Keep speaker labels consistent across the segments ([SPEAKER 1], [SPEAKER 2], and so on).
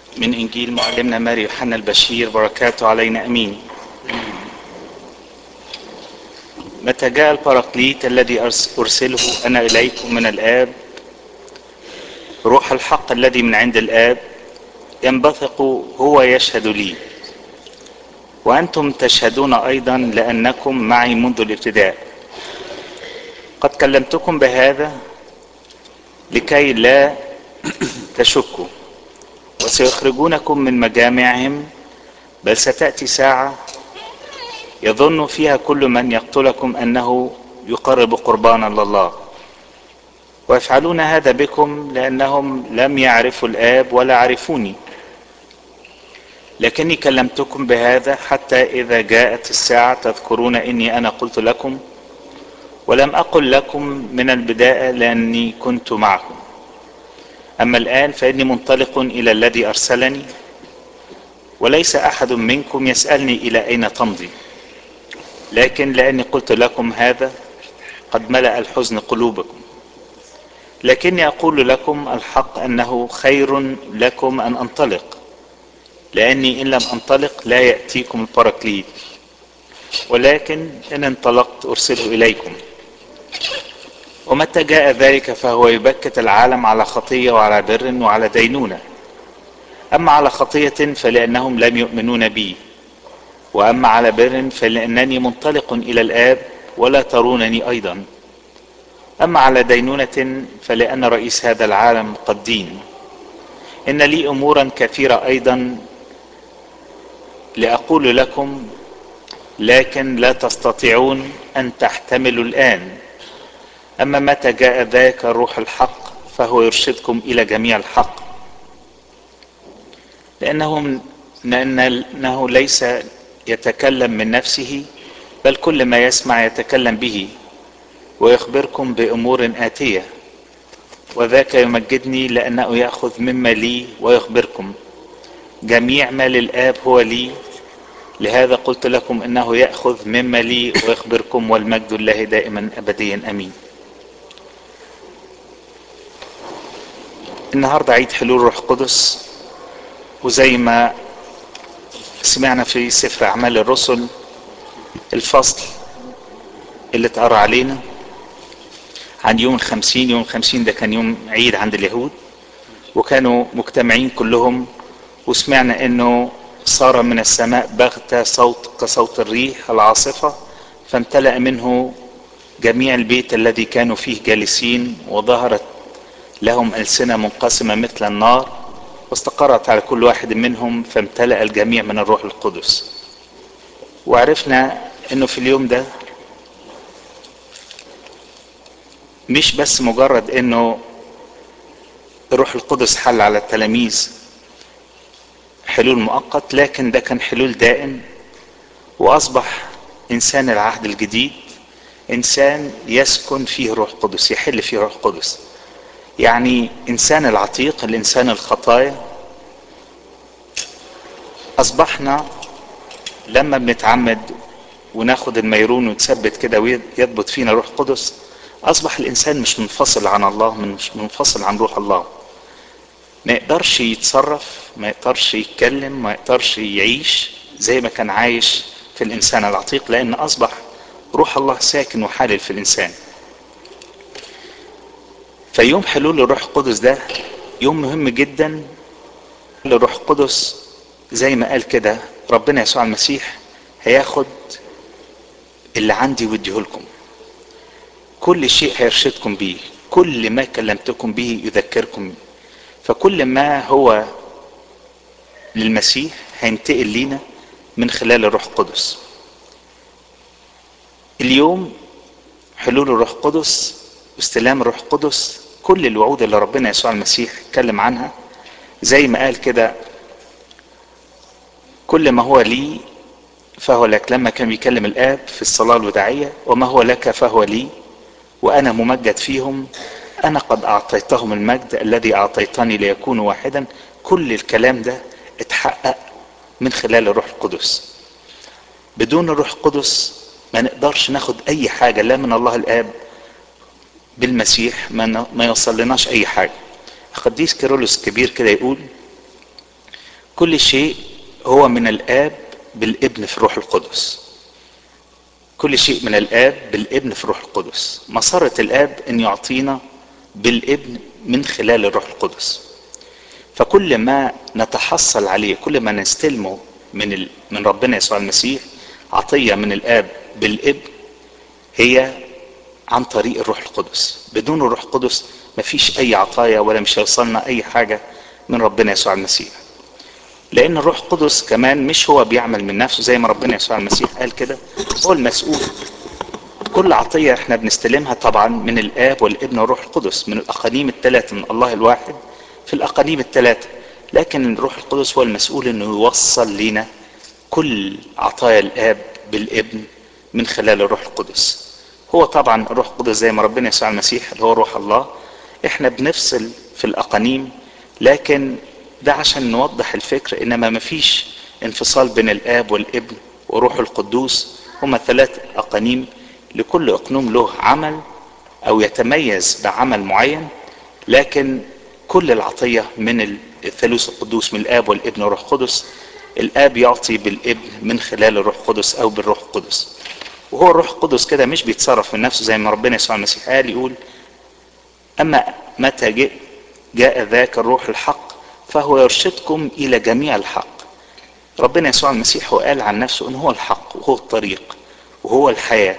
[SPEAKER 1] من إنجيل معلمنا ماري يوحنا البشير بركاته علينا أمين متى جاء البراكليت الذي أرسله أنا إليكم من الآب روح الحق الذي من عند الآب ينبثق هو يشهد لي وأنتم تشهدون أيضا لأنكم معي منذ الابتداء قد كلمتكم بهذا لكي لا تشكوا وسيخرجونكم من مجامعهم بل ستأتي ساعة يظن فيها كل من يقتلكم أنه يقرب قربانا لله ويفعلون هذا بكم لأنهم لم يعرفوا الآب ولا عرفوني لكني كلمتكم بهذا حتى إذا جاءت الساعة تذكرون إني أنا قلت لكم ولم أقل لكم من البداية لأني كنت معكم أما الآن فإني منطلق إلى الذي أرسلني وليس أحد منكم يسألني إلى أين تمضي لكن لأني قلت لكم هذا قد ملأ الحزن قلوبكم لكني أقول لكم الحق أنه خير لكم أن أنطلق لأني إن لم أنطلق لا يأتيكم البراكليت ولكن إن انطلقت أرسله إليكم ومتى جاء ذلك فهو يبكت العالم على خطية وعلى بر وعلى دينونة أما على خطية فلأنهم لم يؤمنون بي وأما على بر فلأنني منطلق إلى الآب ولا ترونني أيضا أما على دينونة فلأن رئيس هذا العالم قد دين إن لي أمورا كثيرة أيضا لأقول لكم لكن لا تستطيعون أن تحتملوا الآن أما متى جاء ذاك الروح الحق فهو يرشدكم إلى جميع الحق لأنه لأنه ليس يتكلم من نفسه بل كل ما يسمع يتكلم به ويخبركم بأمور آتية وذاك يمجدني لأنه يأخذ مما لي ويخبركم جميع ما للآب هو لي لهذا قلت لكم إنه يأخذ مما لي ويخبركم والمجد الله دائما أبديا أمين النهاردة عيد حلول روح قدس وزي ما سمعنا في سفر أعمال الرسل الفصل اللي اتقرا علينا عن يوم الخمسين يوم الخمسين ده كان يوم عيد عند اليهود وكانوا مجتمعين كلهم وسمعنا انه صار من السماء بغتة صوت كصوت الريح العاصفة فامتلأ منه جميع البيت الذي كانوا فيه جالسين وظهرت لهم ألسنة منقسمة مثل النار واستقرت على كل واحد منهم فامتلأ الجميع من الروح القدس وعرفنا انه في اليوم ده مش بس مجرد انه الروح القدس حل على التلاميذ حلول مؤقت لكن ده كان حلول دائم واصبح انسان العهد الجديد انسان يسكن فيه روح قدس يحل فيه روح قدس يعني انسان العتيق الانسان الخطايا اصبحنا لما بنتعمد وناخد الميرون ونثبت كده ويثبت فينا روح قدس اصبح الانسان مش منفصل عن الله مش منفصل عن روح الله ما يقدرش يتصرف ما يقدرش يتكلم ما يقدرش يعيش زي ما كان عايش في الانسان العتيق لان اصبح روح الله ساكن وحالل في الانسان فيوم حلول الروح القدس ده يوم مهم جدا الروح القدس زي ما قال كده ربنا يسوع المسيح هياخد اللي عندي ويديه لكم كل شيء هيرشدكم بيه كل ما كلمتكم به يذكركم فكل ما هو للمسيح هينتقل لينا من خلال الروح القدس اليوم حلول الروح القدس واستلام الروح القدس كل الوعود اللي ربنا يسوع المسيح اتكلم عنها زي ما قال كده كل ما هو لي فهو لك لما كان بيكلم الآب في الصلاة الوداعية وما هو لك فهو لي وأنا ممجد فيهم أنا قد أعطيتهم المجد الذي أعطيتني ليكونوا واحدا كل الكلام ده اتحقق من خلال الروح القدس بدون الروح القدس ما نقدرش ناخد أي حاجة لا من الله الآب بالمسيح ما, ما يوصل لناش أي حاجة قديس كيرلس كبير كده يقول كل شيء هو من الاب بالابن في الروح القدس كل شيء من الاب بالابن في الروح القدس مسارة الاب ان يعطينا بالابن من خلال الروح القدس فكل ما نتحصل عليه كل ما نستلمه من ال... من ربنا يسوع المسيح عطية من الاب بالابن هي عن طريق الروح القدس بدون الروح القدس مفيش اي عطايا ولا مش هيوصلنا اي حاجة من ربنا يسوع المسيح لان الروح القدس كمان مش هو بيعمل من نفسه زي ما ربنا يسوع المسيح قال كده هو المسؤول كل عطية احنا بنستلمها طبعا من الاب والابن والروح القدس من الاقانيم الثلاثة من الله الواحد في الاقانيم الثلاثة لكن الروح القدس هو المسؤول انه يوصل لنا كل عطايا الاب بالابن من خلال الروح القدس هو طبعا الروح القدس زي ما ربنا يسوع المسيح اللي هو روح الله احنا بنفصل في الاقانيم لكن ده عشان نوضح الفكر انما مفيش انفصال بين الاب والابن وروح القدوس هما ثلاث اقانيم لكل اقنوم له عمل او يتميز بعمل معين لكن كل العطية من الثالوث القدوس من الاب والابن والروح القدس الاب يعطي بالابن من خلال الروح القدس او بالروح القدس وهو الروح القدس كده مش بيتصرف من نفسه زي ما ربنا يسوع المسيح قال يقول اما متى جاء, جاء ذاك الروح الحق فهو يرشدكم الى جميع الحق ربنا يسوع المسيح هو قال عن نفسه ان هو الحق وهو الطريق وهو الحياة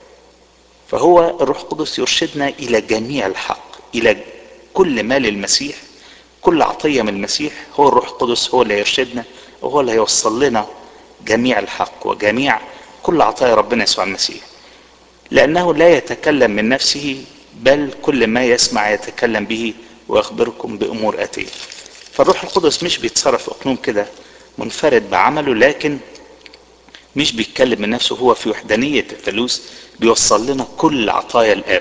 [SPEAKER 1] فهو الروح القدس يرشدنا الى جميع الحق الى كل ما للمسيح كل عطية من المسيح هو الروح القدس هو اللي يرشدنا وهو اللي هيوصل لنا جميع الحق وجميع كل عطايا ربنا يسوع المسيح لأنه لا يتكلم من نفسه بل كل ما يسمع يتكلم به ويخبركم بأمور آتية فالروح القدس مش بيتصرف أقنوم كده منفرد بعمله لكن مش بيتكلم من نفسه هو في وحدانية الثالوث بيوصل لنا كل عطايا الآب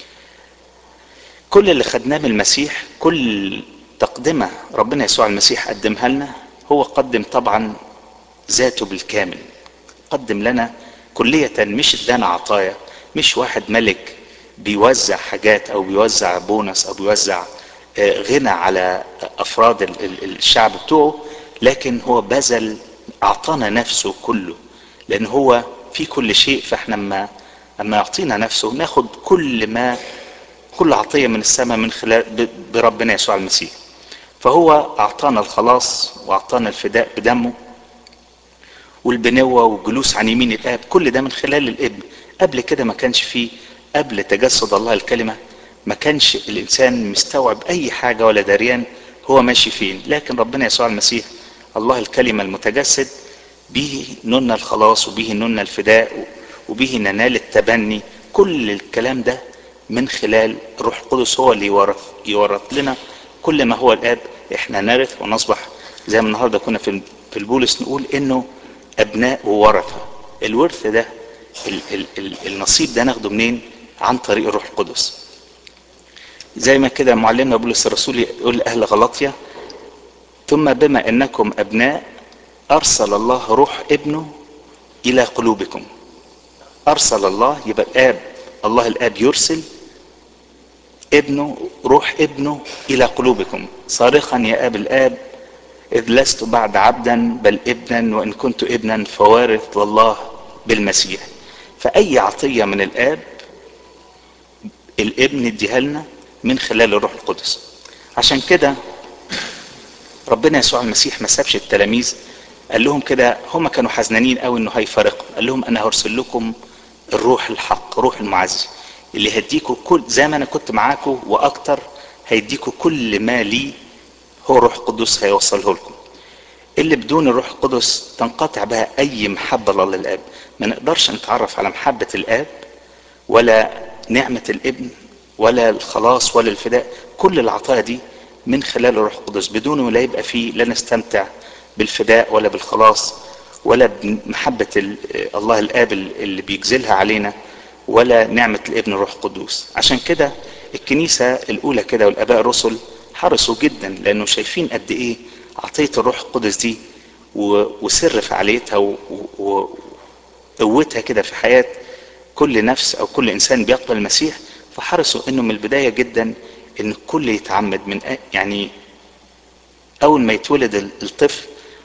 [SPEAKER 1] كل اللي خدناه من المسيح كل تقدمة ربنا يسوع المسيح قدمها لنا هو قدم طبعا ذاته بالكامل قدم لنا كلية مش ادانا عطايا مش واحد ملك بيوزع حاجات او بيوزع بونص او بيوزع غنى على افراد الشعب بتوعه لكن هو بذل اعطانا نفسه كله لان هو في كل شيء فاحنا اما اما يعطينا نفسه ناخد كل ما كل عطية من السماء من خلال بربنا يسوع المسيح فهو اعطانا الخلاص واعطانا الفداء بدمه والبنوة والجلوس عن يمين الاب كل ده من خلال الابن قبل كده ما كانش فيه قبل تجسد الله الكلمة ما كانش الانسان مستوعب اي حاجة ولا دريان هو ماشي فين لكن ربنا يسوع المسيح الله الكلمة المتجسد به نلنا الخلاص وبه نلنا الفداء وبه ننال التبني كل الكلام ده من خلال الروح القدس هو اللي يورث يورث لنا كل ما هو الاب احنا نرث ونصبح زي ما النهارده كنا في في البولس نقول انه ابناء وورثه الورث ده ال ال ال النصيب ده ناخده منين عن طريق الروح القدس زي ما كده معلمنا بولس الرسول يقول لاهل غلطيا ثم بما انكم ابناء ارسل الله روح ابنه الى قلوبكم ارسل الله يبقى الاب الله الاب يرسل ابنه روح ابنه الى قلوبكم صارخا يا اب الاب اذ لست بعد عبدا بل ابنا وان كنت ابنا فوارث والله بالمسيح فاي عطيه من الاب الابن اديها لنا من خلال الروح القدس عشان كده ربنا يسوع المسيح ما سابش التلاميذ قال لهم كده هم كانوا حزنانين قوي انه هيفارقهم قال لهم انا هرسل لكم الروح الحق روح المعزي اللي هيديكوا كل زي ما انا كنت معاكم واكتر هيديكوا كل ما لي هو روح القدس هيوصله لكم اللي بدون الروح القدس تنقطع بها اي محبه لله الاب ما نقدرش نتعرف على محبه الاب ولا نعمه الابن ولا الخلاص ولا الفداء كل العطايا دي من خلال الروح القدس بدونه لا يبقى فيه لا نستمتع بالفداء ولا بالخلاص ولا بمحبة الله الآب اللي بيجزلها علينا ولا نعمة الابن الروح القدوس عشان كده الكنيسة الأولى كده والآباء الرسل حرصوا جدا لأنه شايفين قد إيه عطية الروح القدس دي وسر فعاليتها وقوتها كده في حياة كل نفس أو كل إنسان بيقبل المسيح فحرصوا إنه من البداية جدا إن الكل يتعمد من يعني أول ما يتولد الطفل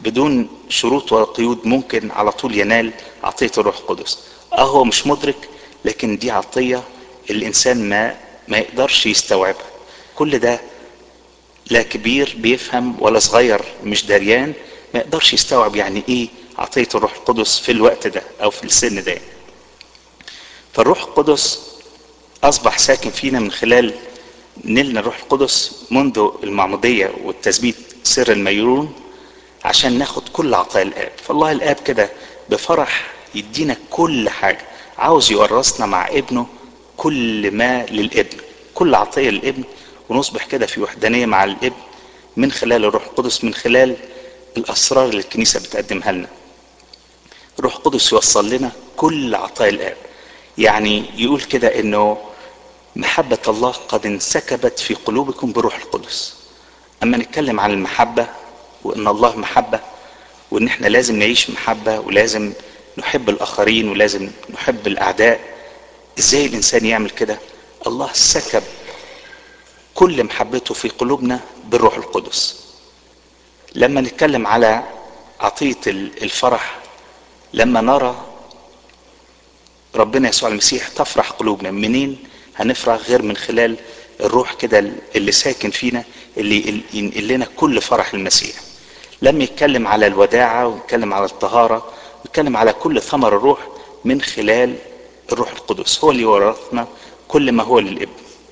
[SPEAKER 1] بدون شروط ولا قيود ممكن على طول ينال عطية الروح القدس اه هو مش مدرك لكن دي عطية الانسان ما ما يقدرش يستوعبها كل ده لا كبير بيفهم ولا صغير مش دريان ما يقدرش يستوعب يعني ايه عطية الروح القدس في الوقت ده او في السن ده فالروح القدس اصبح ساكن فينا من خلال نلنا الروح القدس منذ المعمودية والتثبيت سر الميرون عشان ناخد كل عطايا الاب فالله الاب كده بفرح يدينا كل حاجة عاوز يورثنا مع ابنه كل ما للابن كل عطية للابن ونصبح كده في وحدانية مع الابن من خلال الروح القدس من خلال الاسرار اللي الكنيسة بتقدمها لنا الروح القدس يوصل لنا كل عطايا الاب يعني يقول كده انه محبة الله قد انسكبت في قلوبكم بروح القدس اما نتكلم عن المحبة وان الله محبة وان احنا لازم نعيش محبة ولازم نحب الاخرين ولازم نحب الاعداء ازاي الانسان يعمل كده الله سكب كل محبته في قلوبنا بالروح القدس لما نتكلم على عطية الفرح لما نرى ربنا يسوع المسيح تفرح قلوبنا منين هنفرح غير من خلال الروح كده اللي ساكن فينا اللي ينقل لنا كل فرح المسيح لما يتكلم على الوداعة ويتكلم على الطهارة ويتكلم على كل ثمر الروح من خلال الروح القدس هو اللي ورثنا كل ما هو للابن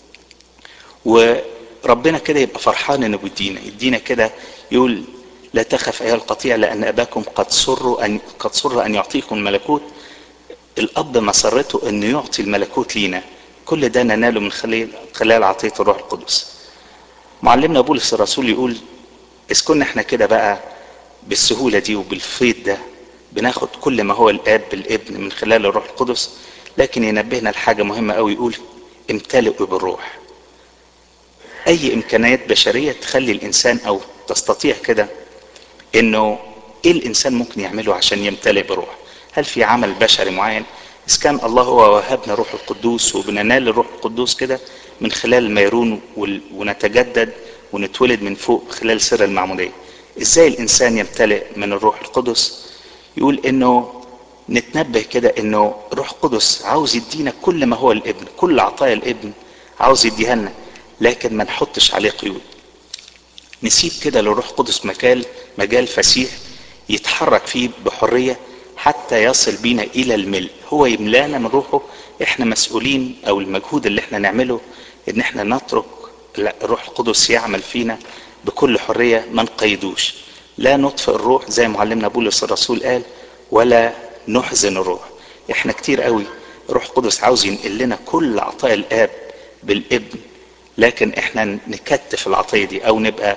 [SPEAKER 1] وربنا كده يبقى فرحان انه بيدينا يدينا كده يقول لا تخف ايها القطيع لان اباكم قد سر ان قد سر ان يعطيكم الملكوت الاب مسرته انه يعطي الملكوت لينا كل ده نناله من خلال خلال عطيه الروح القدس معلمنا بولس الرسول يقول اذ كنا احنا كده بقى بالسهوله دي وبالفيض ده بناخد كل ما هو الاب بالابن من خلال الروح القدس لكن ينبهنا لحاجه مهمه قوي يقول امتلئوا بالروح اي امكانيات بشريه تخلي الانسان او تستطيع كده انه ايه الانسان ممكن يعمله عشان يمتلئ بروح هل في عمل بشري معين اذا كان الله هو وهبنا روح القدوس وبننال الروح القدوس كده من خلال الميرون ونتجدد ونتولد من فوق خلال سر المعموديه ازاي الانسان يمتلئ من الروح القدس يقول انه نتنبه كده انه الروح القدس عاوز يدينا كل ما هو الابن كل عطايا الابن عاوز يديها لنا لكن ما نحطش عليه قيود نسيب كده للروح القدس مجال مجال فسيح يتحرك فيه بحريه حتى يصل بينا الى الملء هو يملانا من روحه احنا مسؤولين او المجهود اللي احنا نعمله ان احنا نترك الروح القدس يعمل فينا بكل حريه ما نقيدوش لا نطفئ الروح زي معلمنا بولس الرسول قال ولا نحزن الروح احنا كتير قوي الروح القدس عاوز ينقل لنا كل عطايا الاب بالابن لكن احنا نكتف العطيه دي او نبقى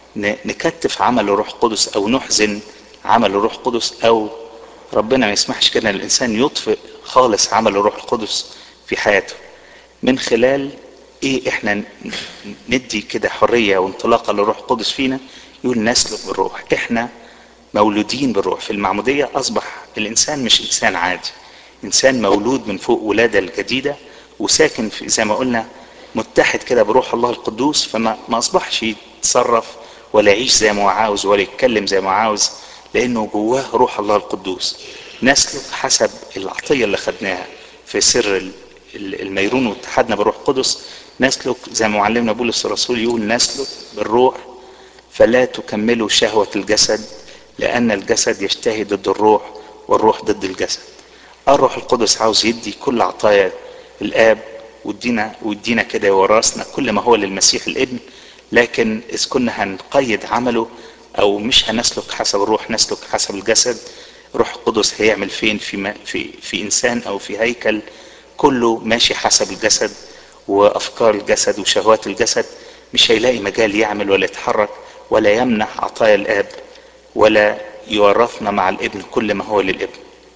[SPEAKER 1] نكتف عمل الروح القدس او نحزن عمل الروح القدس او ربنا ما يسمحش كده ان الانسان يطفئ خالص عمل الروح القدس في حياته من خلال ايه احنا ندي كده حريه وانطلاقه للروح القدس فينا يقول نسلك بالروح احنا مولودين بالروح في المعموديه اصبح الانسان مش انسان عادي انسان مولود من فوق ولاده الجديده وساكن في زي ما قلنا متحد كده بروح الله القدوس فما ما اصبحش يتصرف ولا يعيش زي ما هو عاوز ولا يتكلم زي ما هو عاوز لانه جواه روح الله القدوس نسلك حسب العطيه اللي خدناها في سر الميرون واتحادنا بالروح القدس نسلك زي ما معلمنا بولس الرسول يقول نسلك بالروح فلا تكملوا شهوه الجسد لان الجسد يجتهي ضد الروح والروح ضد الجسد الروح القدس عاوز يدي كل عطايا الاب وادينا وادينا كده يورثنا كل ما هو للمسيح الابن لكن اذ كنا هنقيد عمله او مش هنسلك حسب الروح نسلك حسب الجسد روح القدس هيعمل فين في ما في في انسان او في هيكل كله ماشي حسب الجسد وافكار الجسد وشهوات الجسد مش هيلاقي مجال يعمل ولا يتحرك ولا يمنح عطايا الاب ولا يورثنا مع الابن كل ما هو للابن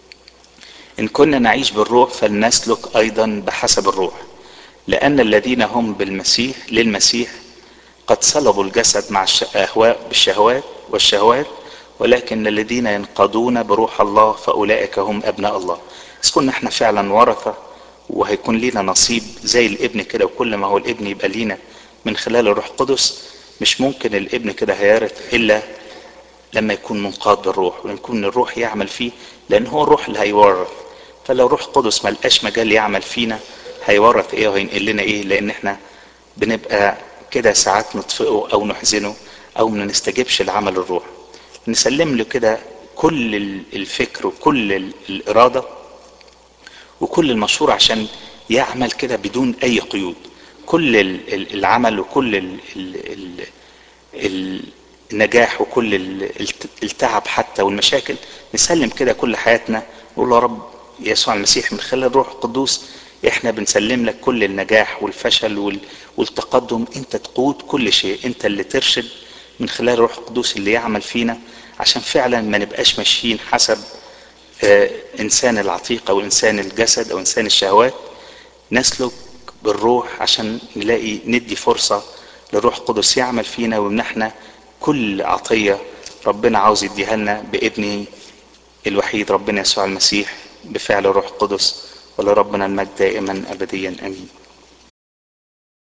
[SPEAKER 1] ان كنا نعيش بالروح فلنسلك ايضا بحسب الروح لان الذين هم بالمسيح للمسيح قد صلبوا الجسد مع الشهوات بالشهوات والشهوات ولكن الذين ينقضون بروح الله فاولئك هم ابناء الله اذا كنا احنا فعلا ورثه وهيكون لينا نصيب زي الابن كده وكل ما هو الابن يبقى لينا من خلال الروح القدس مش ممكن الابن كده هيرث الا لما يكون منقاد بالروح ويكون الروح يعمل فيه لان هو الروح اللي هيورث فلو روح قدس ما لقاش مجال يعمل فينا هيورث ايه وهينقل لنا ايه لان احنا بنبقى كده ساعات نطفئه او نحزنه او ما نستجبش لعمل الروح نسلم له كده كل الفكر وكل الاراده وكل المشورة عشان يعمل كده بدون اي قيود كل العمل وكل ال ال ال النجاح وكل التعب حتى والمشاكل نسلم كده كل حياتنا نقول يا رب يسوع المسيح من خلال الروح القدوس احنا بنسلم لك كل النجاح والفشل والتقدم انت تقود كل شيء انت اللي ترشد من خلال الروح القدوس اللي يعمل فينا عشان فعلا ما نبقاش ماشيين حسب آه انسان العتيق او انسان الجسد او انسان الشهوات نسلك بالروح عشان نلاقي ندي فرصة للروح القدس يعمل فينا ويمنحنا كل عطية ربنا عاوز يديها لنا بابنه الوحيد ربنا يسوع المسيح بفعل الروح القدس ولربنا المجد دائما ابديا امين